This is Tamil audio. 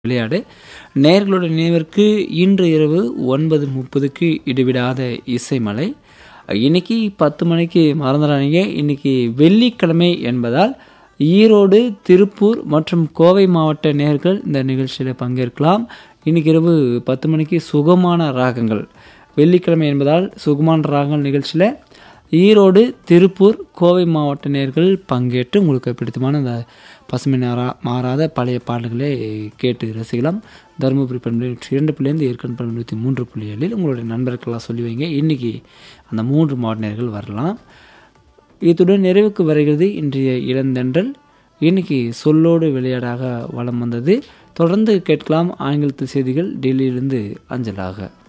விளையாடு நேயர்களோட நினைவிற்கு இன்று இரவு ஒன்பது முப்பதுக்கு இடைவிடாத இசைமலை இன்னைக்கு பத்து மணிக்கு மறந்துடாதீங்க இன்னைக்கு வெள்ளிக்கிழமை என்பதால் ஈரோடு திருப்பூர் மற்றும் கோவை மாவட்ட நேர்கள் இந்த நிகழ்ச்சியில் பங்கேற்கலாம் இன்னைக்கு இரவு பத்து மணிக்கு சுகமான ராகங்கள் வெள்ளிக்கிழமை என்பதால் சுகமான ராகங்கள் நிகழ்ச்சியில் ஈரோடு திருப்பூர் கோவை மாவட்ட நேர்கள் பங்கேற்று உங்களுக்கு பிடித்தமான இந்த பசுமை நாரா மாறாத பழைய பாடல்களை கேட்டு ரசிக்கலாம் தருமபுரி பண்பு இரண்டு புள்ளிலேருந்து ஏற்கனவே பண்பு நூற்றி மூன்று புள்ளி ஏழில் உங்களுடைய நண்பர்களாக சொல்லி வைங்க இன்றைக்கி அந்த மூன்று மாவட்ட நேர்கள் வரலாம் இத்துடன் நிறைவுக்கு வருகிறது இன்றைய இளந்தென்றல் இன்னைக்கு சொல்லோடு விளையாடாக வலம் வந்தது தொடர்ந்து கேட்கலாம் ஆங்கிலத்து செய்திகள் டெல்லியிலிருந்து அஞ்சலாக